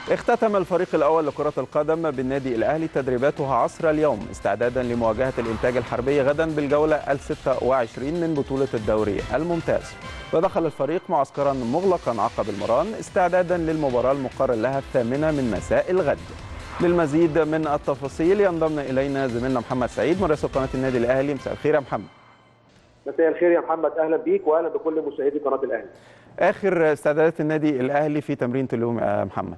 اختتم الفريق الأول لكرة القدم بالنادي الأهلي تدريباته عصر اليوم استعدادا لمواجهة الإنتاج الحربي غدا بالجولة ال 26 من بطولة الدوري الممتاز ودخل الفريق معسكرا مغلقا عقب المران استعدادا للمباراة المقرر لها الثامنة من مساء الغد للمزيد من التفاصيل ينضم إلينا زميلنا محمد سعيد مراسل قناة النادي الأهلي مساء الخير يا محمد مساء الخير يا محمد اهلا بيك واهلا بكل مشاهدي قناه الاهلي آخر استعدادات النادي الأهلي في تمرينة اليوم يا محمد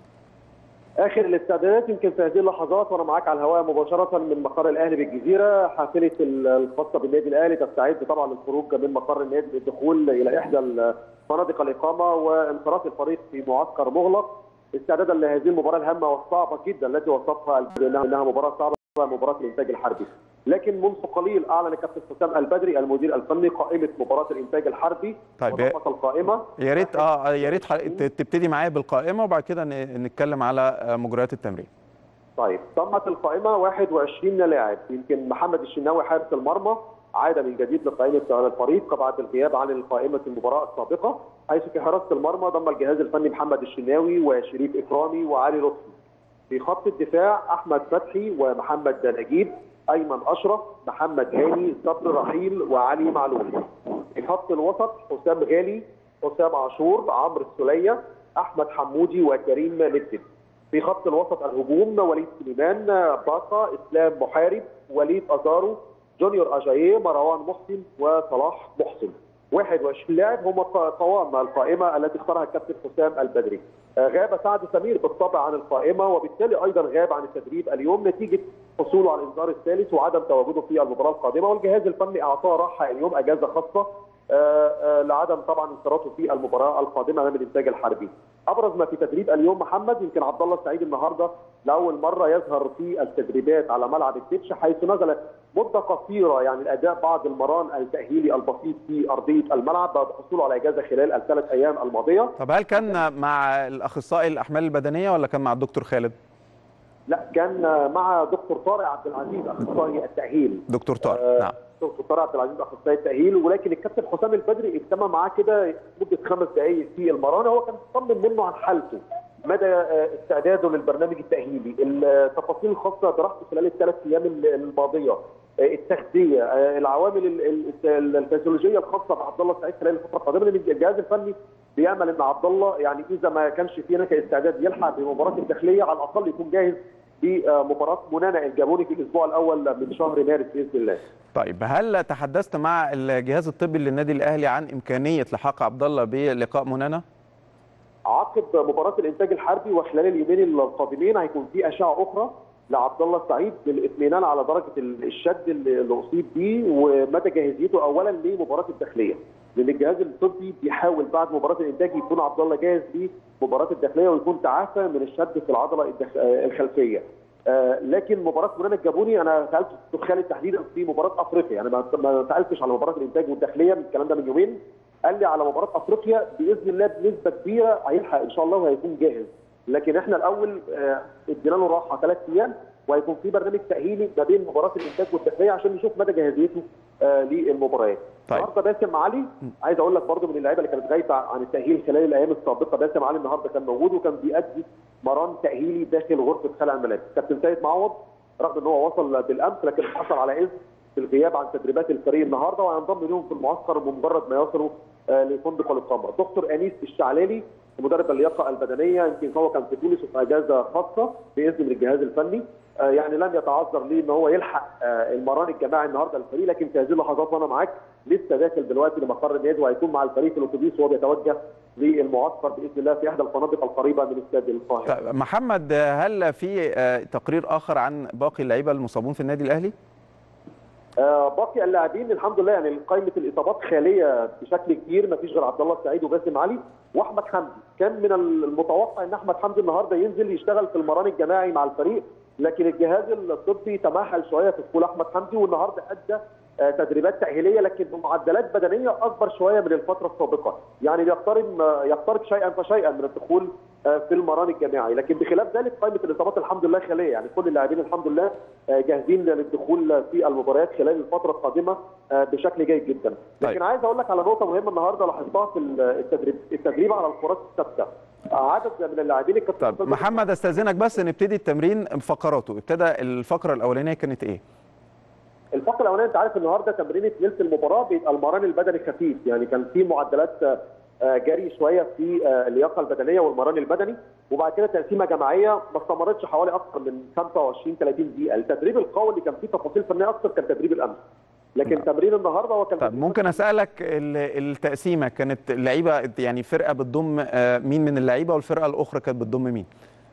اخر الاستعدادات يمكن في هذه اللحظات وانا معاك على الهواء مباشره من مقر الاهلي بالجزيره حافله الخاصه بالنادي الاهلي تستعد طبعا للخروج من مقر النادي للدخول الى احدى مناطق الاقامه وانصراف الفريق في معسكر مغلق استعدادا لهذه المباراه الهامه والصعبه جدا التي وصفها انها مباراه صعبه مباراه الانتاج الحربي لكن منذ قليل اعلن الكابتن حسام البدري المدير الفني قائمه مباراه الانتاج الحربي طيب وضمت القائمه يا ريت اه يا ريت تبتدي معايا بالقائمه وبعد كده نتكلم على مجريات التمرين طيب تمت القائمه 21 لاعب يمكن محمد الشناوي حارس المرمى عاد من جديد لقائمه الفريق بعد الغياب عن قائمه المباراه السابقه حيث في حراسه المرمى ضم الجهاز الفني محمد الشناوي وشريف اكرامي وعلي لطفي في خط الدفاع احمد فتحي ومحمد نجيب ايمن اشرف محمد هاني صبر رحيل وعلي معلول في خط الوسط حسام غالي حسام عاشور عمرو السليه احمد حمودي وكريم مدد في خط الوسط الهجوم وليد سليمان باقا اسلام محارب وليد ازارو جونيور اجاييه مروان محسن وصلاح محسن 21 لاعب هم قوام القائمه التي اختارها الكابتن حسام البدري غاب سعد سمير بالطبع عن القائمه وبالتالي ايضا غاب عن التدريب اليوم نتيجه حصوله على الانذار الثالث وعدم تواجده في المباراه القادمه والجهاز الفني اعطاه راحه اليوم اجازه خاصه لعدم طبعا انصرافه في المباراه القادمه امام الانتاج الحربي. ابرز ما في تدريب اليوم محمد يمكن عبد الله السعيد النهارده لاول مره يظهر في التدريبات على ملعب التتش حيث نزل مده قصيره يعني الاداء بعد المران التاهيلي البسيط في ارضيه الملعب بعد حصوله على اجازه خلال الثلاث ايام الماضيه. طب هل كان مع الاخصائي الاحمال البدنيه ولا كان مع الدكتور خالد؟ لا كان مع دكتور طارق عبد العزيز اخصائي التاهيل. دكتور طارق آه نعم. دكتور طارق عبد العزيز اخصائي التاهيل ولكن الكابتن حسام البدري اجتمع معاه كده مده خمس دقائق في المرانه هو كان مطمن منه عن حالته مدى استعداده للبرنامج التاهيلي التفاصيل الخاصه براحته خلال الثلاث ايام الماضيه التغذيه العوامل الفسيولوجيه الخاصه بعبد الله السعيد خلال الفتره القادمه لان الجهاز الفني بيامل ان عبد الله يعني اذا ما كانش في هناك استعداد يلحق بمباراه الداخليه على الاقل يكون جاهز بمباراه منانا الجابوني في الاسبوع الاول من شهر مارس باذن الله. طيب هل تحدثت مع الجهاز الطبي للنادي الاهلي عن امكانيه لحاق عبد الله بلقاء منانا؟ عقب مباراه الانتاج الحربي وخلال اليومين القادمين هيكون في اشعه اخرى لعبد الله السعيد للاطمئنان على درجه الشد اللي اصيب بيه ومدى جاهزيته اولا لمباراه الداخليه. لان الجهاز الطبي بيحاول بعد مباراه الانتاج يكون عبد الله جاهز لمباراه الداخليه ويكون تعافى من الشد في العضله الخلفيه. آه لكن مباراه منانا الجابوني انا سالت الدكتور خالد تحديدا في مباراه افريقيا يعني ما سالتش على مباراه الانتاج والداخليه من الكلام ده من يومين قال لي على مباراه افريقيا باذن الله بنسبه كبيره هيلحق ان شاء الله وهيكون جاهز لكن احنا الاول آه ادينا له راحه ثلاث ايام وهيكون في برنامج تاهيلي ما بين مباراه الانتاج والداخليه عشان نشوف مدى جاهزيته آه للمباريات. طيب. النهارده باسم علي عايز اقول لك برضو من اللعيبه اللي كانت غايبه عن التاهيل خلال الايام السابقه باسم علي النهارده كان موجود وكان بيأدي مران تاهيلي داخل غرفه خلع الملابس. كابتن سيد معوض رغم ان هو وصل بالامس لكن حصل على اذن بالغياب عن تدريبات الفريق النهارده وهينضم لهم في المعسكر بمجرد ما يصلوا آه لفندق الاقامه. دكتور انيس الشعلالي مدرب اللياقه البدنيه يمكن هو كان في تونس وفي اجازه خاصه باذن من الجهاز الفني آه يعني لم يتعذر ليه ان هو يلحق آه المران الجماعي النهارده للفريق لكن في هذه اللحظات وانا معاك لسه داخل دلوقتي لمقر النادي وهيكون مع الفريق في الاتوبيس وهو بيتوجه للمعسكر باذن الله في احدى الفنادق القريبه من استاد القاهره. محمد هل في تقرير اخر عن باقي اللعيبه المصابون في النادي الاهلي؟ آه باقي اللاعبين الحمد لله يعني قائمه الاصابات خاليه بشكل كبير ما فيش غير عبد الله السعيد وباسم علي واحمد حمدي كان من المتوقع ان احمد حمدي النهارده ينزل يشتغل في المران الجماعي مع الفريق لكن الجهاز الطبي تمهل شويه في دخول احمد حمدي والنهارده ادى تدريبات تاهيليه لكن بمعدلات بدنيه اكبر شويه من الفتره السابقه، يعني يقترب يقترب شيئا فشيئا من الدخول في المران الجماعي، لكن بخلاف ذلك قائمه الاصابات الحمد لله خاليه، يعني كل اللاعبين الحمد لله جاهزين للدخول في المباريات خلال الفتره القادمه بشكل جيد جدا، لكن طيب. عايز اقول لك على نقطه مهمه النهارده لاحظتها في التدريب التدريب على الكرات الثابته، عدد من اللاعبين الكابتن طب محمد استاذنك بس نبتدي التمرين بفقراته ابتدى الفقره الاولانيه كانت ايه الفقره الاولانيه انت عارف النهارده تمرينه ليله المباراه بيبقى المران البدني خفيف يعني كان في معدلات جري شويه في اللياقه البدنيه والمران البدني وبعد كده تقسيمه جماعيه ما استمرتش حوالي اكثر من 25 30 دقيقه التدريب القوي اللي كان فيه تفاصيل فنيه اكثر كان تدريب الامس لكن نعم. تمرين النهارده هو كان طب ممكن اسالك التقسيمه كانت اللعيبه يعني فرقه بتضم مين من اللعيبه والفرقه الاخرى كانت بتضم مين؟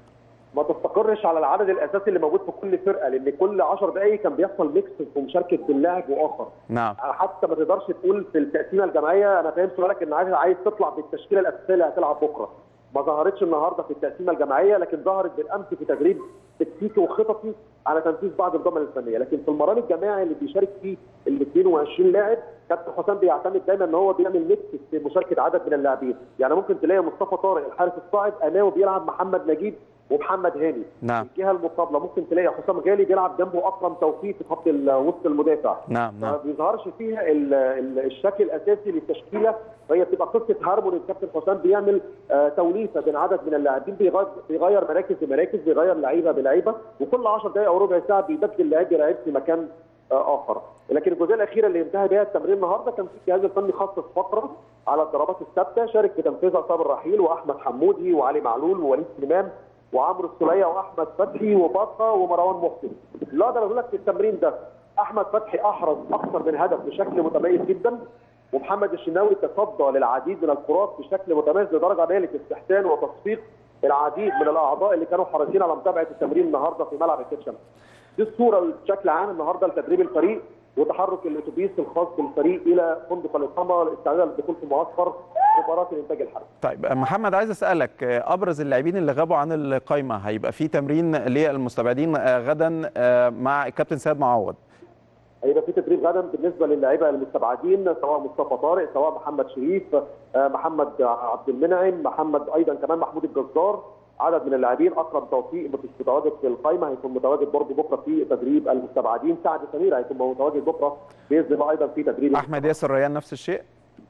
ما تستقرش على العدد الاساسي اللي موجود في كل فرقه لان كل 10 دقائق كان بيحصل ميكس في مشاركه بين لاعب واخر نعم حتى ما تقدرش تقول في التقسيمه الجماعيه انا فاهم سؤالك ان عايز عايز تطلع بالتشكيله الاساسيه اللي هتلعب بكره ما ظهرتش النهارده في التقسيمه الجماعيه لكن ظهرت بالامس في تدريب تكتيكي وخططي على تنفيذ بعض الجمل الفنيه لكن في المران الجماعي اللي بيشارك فيه ال 22 لاعب كابتن حسام بيعتمد دايما ان هو بيعمل ميكس في مشاركه عدد من اللاعبين يعني ممكن تلاقي مصطفى طارق الحارس الصاعد امامه بيلعب محمد نجيب ومحمد هاني نعم الجهه المقابله ممكن تلاقي حسام غالي بيلعب جنبه اكرم توفيق في خط وسط المدافع نعم نعم ما بيظهرش فيها ال ال الشكل الاساسي للتشكيله وهي بتبقى قصه هارموني الكابتن حسام بيعمل آه توليفه بين عدد من اللاعبين بيغير, بيغير مراكز بمراكز بيغير لعيبه بلعيبه وكل 10 دقائق او ربع ساعه بيبدل لاعب بلعيب في مكان آه اخر لكن الجزئيه الاخيره اللي انتهى بها التمرين النهارده كان في الجهاز الفني خصص فقره على الضربات الثابته شارك في تنفيذها صابر رحيل واحمد حمودي وعلي معلول ووليد سليمان وعمرو السوليه واحمد فتحي وبطه ومروان محسن. اللي اقدر اقول لك في التمرين ده احمد فتحي احرز اكثر من هدف بشكل متميز جدا ومحمد الشناوي تصدى للعديد من الكرات بشكل متميز لدرجه نالت استحسان وتصفيق العديد من الاعضاء اللي كانوا حريصين على متابعه التمرين النهارده في ملعب الكيتشن. دي الصوره بشكل عام النهارده لتدريب الفريق وتحرك الاتوبيس الخاص بالفريق الى فندق الاقامه لاستعداد للدخول في معسكر مباراه الانتاج الحربي. طيب محمد عايز اسالك ابرز اللاعبين اللي غابوا عن القائمه هيبقى في تمرين للمستبعدين غدا مع الكابتن سيد معوض. هيبقى في تدريب غدا بالنسبه للاعيبه المستبعدين سواء مصطفى طارق سواء محمد شريف محمد عبد المنعم محمد ايضا كمان محمود الجزار عدد من اللاعبين اكرم توفيق مش متواجد في القائمه هيكون متواجد برضه بكره في تدريب المستبعدين سعد سمير هيكون متواجد بكره باذن الله ايضا في تدريب احمد ياسر ريان نفس الشيء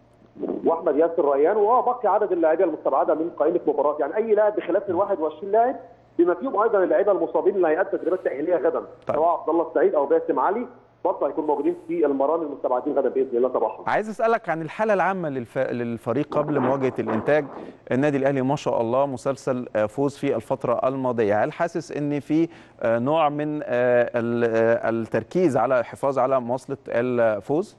واحمد ياسر ريان وبقي عدد اللاعبين المستبعده من قائمه مباراه يعني اي لاعب بخلاف ال 21 لاعب بما فيهم ايضا اللاعيبه المصابين اللي هيأدوا تدريبات تاهيليه غدا طيب. سواء عبد الله السعيد او باسم علي برضه هيكونوا موجودين في المران المستبعدين غدا باذن الله صباحا. عايز اسالك عن الحاله العامه للف... للفريق قبل مواجهه الانتاج النادي الاهلي ما شاء الله مسلسل فوز في الفتره الماضيه هل حاسس ان في نوع من التركيز على الحفاظ على مواصله الفوز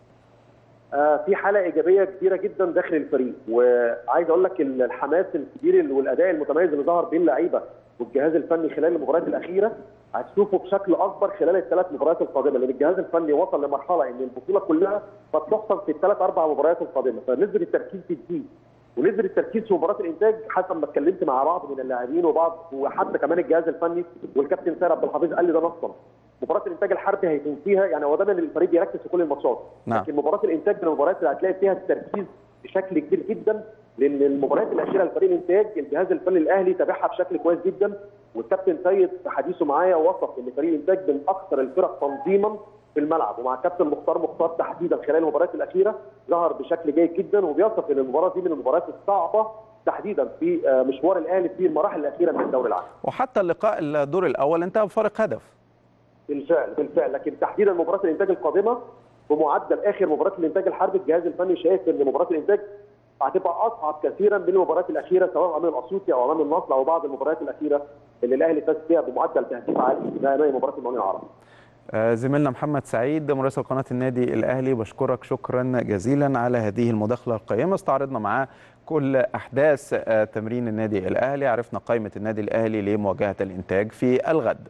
في حاله ايجابيه كبيره جدا داخل الفريق وعايز اقول لك الحماس الكبير والاداء المتميز اللي ظهر بين اللعيبه والجهاز الفني خلال المباريات الاخيره هتشوفه بشكل اكبر خلال الثلاث مباريات القادمه لان الجهاز الفني وصل لمرحله ان البطوله كلها قد تحسم في الثلاث اربع مباريات القادمه فنسبه التركيز بتزيد ونسبه التركيز في مباراه الانتاج حسب ما اتكلمت مع بعض من اللاعبين وبعض وحتى كمان الجهاز الفني والكابتن سيد عبد الحفيظ قال لي ده نصا مباراه الانتاج الحربي هيكون فيها يعني هو دايما الفريق بيركز في كل الماتشات نعم. لكن مباراه الانتاج من المباريات اللي هتلاقي فيها التركيز بشكل كبير جدا لان المباريات الاخيره لفريق الانتاج الجهاز الفني الاهلي تابعها بشكل كويس جدا والكابتن سيد في حديثه معايا وصف ان فريق الانتاج من اكثر الفرق تنظيما في الملعب ومع الكابتن مختار مختار تحديدا خلال المباريات الاخيره ظهر بشكل جيد جدا وبيصف ان المباراه دي من المباريات الصعبه تحديدا في مشوار الاهلي في المراحل الاخيره من الدوري العام. وحتى اللقاء الدور الاول انتهى بفارق هدف. بالفعل بالفعل لكن تحديدا مباراه الانتاج القادمه بمعدل اخر مباراه الانتاج الحربي الجهاز الفني شايف ان مباراه الانتاج هتبقى اصعب كثيرا من المباريات الاخيره سواء امام الاسيوطي او امام النصر او بعض المباريات الاخيره اللي الاهلي فاز فيها بمعدل تهديف عالي امام مباراه المقاولين العرب. زميلنا محمد سعيد مراسل قناه النادي الاهلي بشكرك شكرا جزيلا على هذه المداخله القيمه استعرضنا معاه كل احداث تمرين النادي الاهلي عرفنا قائمه النادي الاهلي لمواجهه الانتاج في الغد.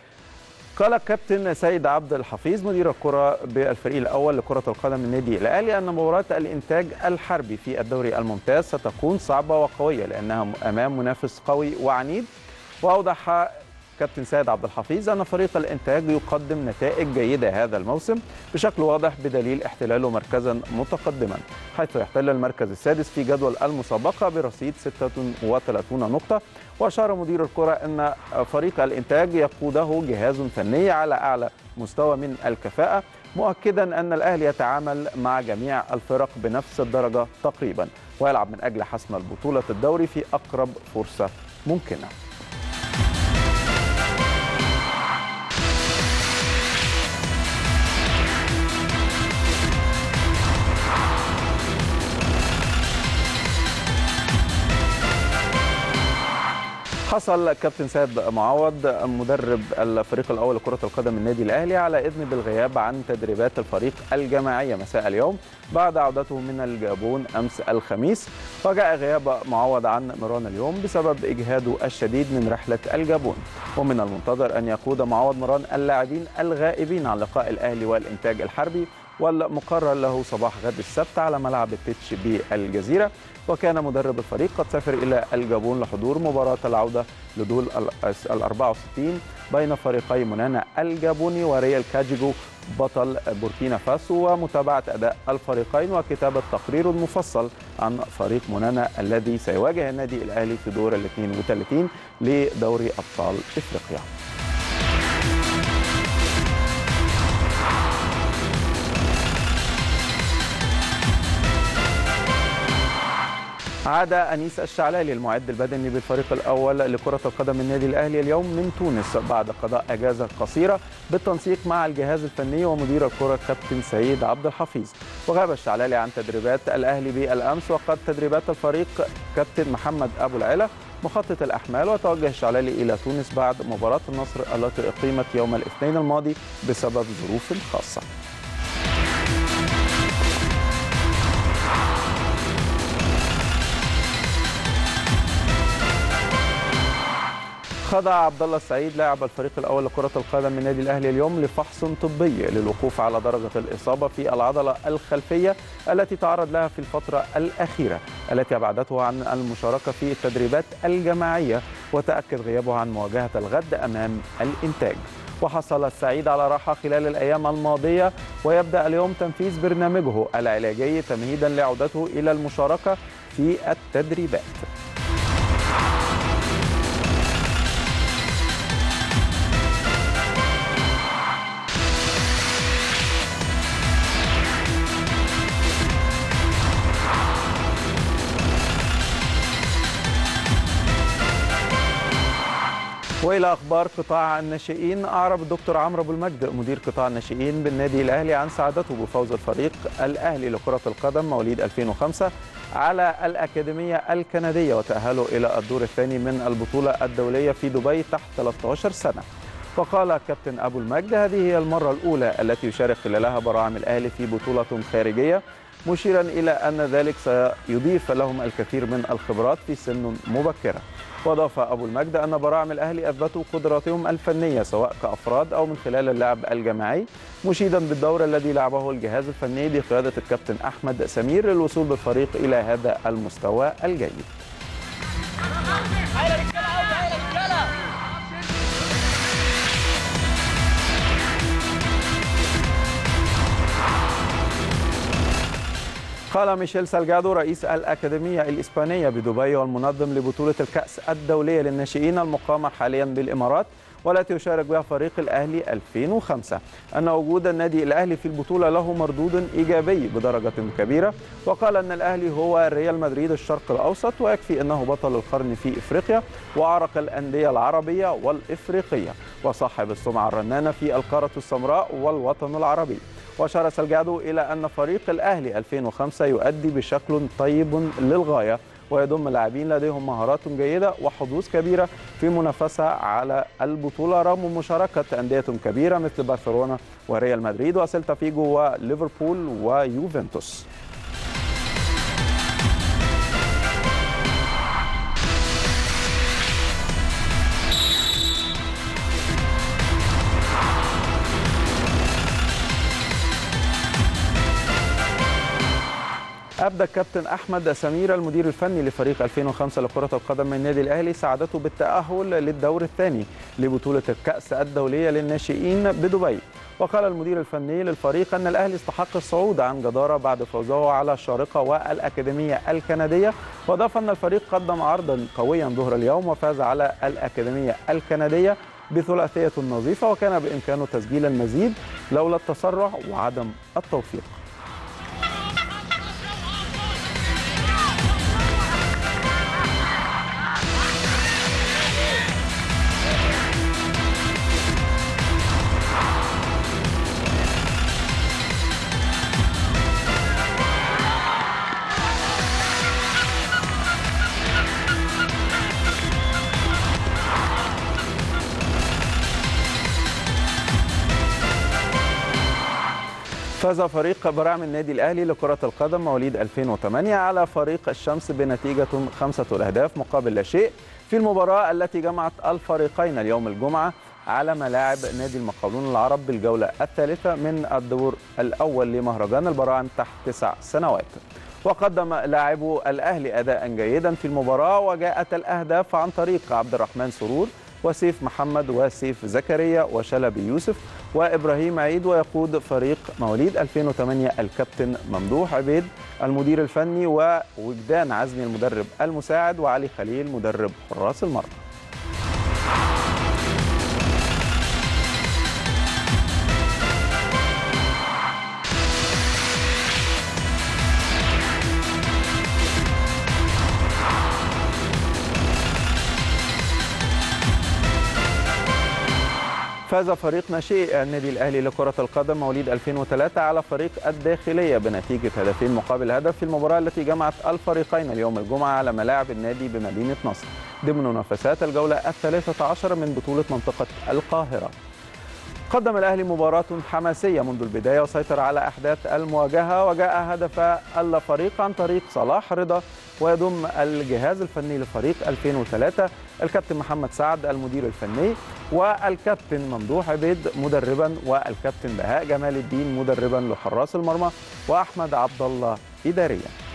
قال الكابتن سيد عبد الحفيظ مدير الكرة بالفريق الأول لكرة القدم النادي الأهلي أن مباراة الإنتاج الحربي في الدوري الممتاز ستكون صعبة وقوية لأنها أمام منافس قوي وعنيد وأوضح كابتن سيد عبد الحفيظ أن فريق الإنتاج يقدم نتائج جيدة هذا الموسم بشكل واضح بدليل احتلاله مركزا متقدما حيث يحتل المركز السادس في جدول المسابقة برصيد 36 نقطة وأشار مدير الكرة أن فريق الإنتاج يقوده جهاز فني على أعلى مستوى من الكفاءة مؤكدا أن الأهلي يتعامل مع جميع الفرق بنفس الدرجة تقريبا ويلعب من أجل حسم البطولة الدوري في أقرب فرصة ممكنة حصل كابتن سيد معوض مدرب الفريق الاول لكره القدم النادي الاهلي على اذن بالغياب عن تدريبات الفريق الجماعيه مساء اليوم بعد عودته من الجابون امس الخميس وجاء غياب معوض عن مران اليوم بسبب اجهاده الشديد من رحله الجابون ومن المنتظر ان يقود معوض مران اللاعبين الغائبين عن لقاء الاهلي والانتاج الحربي والمقرر له صباح غد السبت على ملعب التتش بالجزيره وكان مدرب الفريق قد سافر الى الجابون لحضور مباراه العوده لدول ال 64 بين فريقي منانا الجابوني وريال كاجيجو بطل بوركينا فاسو ومتابعه اداء الفريقين وكتابه تقرير مفصل عن فريق منانا الذي سيواجه النادي الاهلي في دور ال 32 لدوري ابطال افريقيا. عاد انيس الشعلالي المعد البدني بالفريق الاول لكره القدم النادي الاهلي اليوم من تونس بعد قضاء اجازه قصيره بالتنسيق مع الجهاز الفني ومدير الكره كابتن سعيد عبد الحفيظ وغاب الشعلالي عن تدريبات الاهلي بالامس وقد تدريبات الفريق كابتن محمد ابو العلا مخطط الاحمال وتوجه الشعلالي الى تونس بعد مباراه النصر التي اقيمت يوم الاثنين الماضي بسبب ظروف خاصه خضع عبد الله السعيد لاعب الفريق الاول لكره القدم من النادي الاهلي اليوم لفحص طبي للوقوف على درجه الاصابه في العضله الخلفيه التي تعرض لها في الفتره الاخيره التي ابعدته عن المشاركه في التدريبات الجماعيه وتاكد غيابه عن مواجهه الغد امام الانتاج وحصل السعيد على راحة خلال الأيام الماضية ويبدأ اليوم تنفيذ برنامجه العلاجي تمهيدا لعودته إلى المشاركة في التدريبات والى اخبار قطاع الناشئين اعرب الدكتور عمرو ابو المجد مدير قطاع الناشئين بالنادي الاهلي عن سعادته بفوز الفريق الاهلي لكره القدم مواليد 2005 على الاكاديميه الكنديه وتاهله الى الدور الثاني من البطوله الدوليه في دبي تحت 13 سنه وقال كابتن ابو المجد هذه هي المره الاولى التي يشارك خلالها براعم الاهلي في بطوله خارجيه مشيرا الى ان ذلك سيضيف لهم الكثير من الخبرات في سن مبكره واضاف ابو المجد ان براعم الاهلي اثبتوا قدراتهم الفنيه سواء كافراد او من خلال اللعب الجماعي مشيدا بالدور الذي لعبه الجهاز الفني بقياده الكابتن احمد سمير للوصول بالفريق الى هذا المستوى الجيد قال ميشيل سالجادو رئيس الأكاديمية الإسبانية بدبي والمنظم لبطولة الكأس الدولية للناشئين المقامة حاليا بالإمارات والتي يشارك بها فريق الأهلي 2005 أن وجود النادي الأهلي في البطولة له مردود إيجابي بدرجة كبيرة وقال أن الأهلي هو ريال مدريد الشرق الأوسط ويكفي أنه بطل القرن في إفريقيا وعرق الأندية العربية والإفريقية وصاحب السمعة الرنانة في القارة السمراء والوطن العربي وأشار سلجادو إلى أن فريق الأهلي 2005 يؤدي بشكل طيب للغاية ويضم لاعبين لديهم مهارات جيدة وحظوظ كبيرة في منافسة على البطولة رغم مشاركة أندية كبيرة مثل برشلونة وريال مدريد وسيلتا فيجو وليفربول ويوفنتوس أبدى الكابتن أحمد سمير المدير الفني لفريق 2005 لكرة القدم من النادي الأهلي سعادته بالتأهل للدور الثاني لبطولة الكأس الدولية للناشئين بدبي وقال المدير الفني للفريق أن الأهلي استحق الصعود عن جدارة بعد فوزه على الشارقة والأكاديمية الكندية وأضاف أن الفريق قدم عرضا قويا ظهر اليوم وفاز على الأكاديمية الكندية بثلاثية نظيفة وكان بإمكانه تسجيل المزيد لولا التسرع وعدم التوفيق فاز فريق براعم النادي الاهلي لكره القدم مواليد 2008 على فريق الشمس بنتيجه خمسه الاهداف مقابل لا شيء في المباراه التي جمعت الفريقين اليوم الجمعه على ملاعب نادي المقاولون العرب بالجوله الثالثه من الدور الاول لمهرجان البراعم تحت تسع سنوات. وقدم لاعبو الاهلي اداء جيدا في المباراه وجاءت الاهداف عن طريق عبد الرحمن سرور وسيف محمد وسيف زكريا وشلبي يوسف وابراهيم عيد ويقود فريق مواليد 2008 الكابتن ممدوح عبيد المدير الفني ووجدان عزمي المدرب المساعد وعلي خليل مدرب حراس المرمى فاز فريق ناشئي النادي الاهلي لكره القدم مواليد 2003 على فريق الداخليه بنتيجه هدفين مقابل هدف في المباراه التي جمعت الفريقين اليوم الجمعه على ملاعب النادي بمدينه نصر ضمن منافسات الجوله الثالثه عشر من بطوله منطقه القاهره. قدم الاهلي مباراه حماسيه منذ البدايه وسيطر على احداث المواجهه وجاء هدف الفريق عن طريق صلاح رضا ويضم الجهاز الفني لفريق 2003 الكابتن محمد سعد المدير الفني والكابتن ممدوح عبيد مدربا والكابتن بهاء جمال الدين مدربا لحراس المرمى واحمد عبد الله اداريا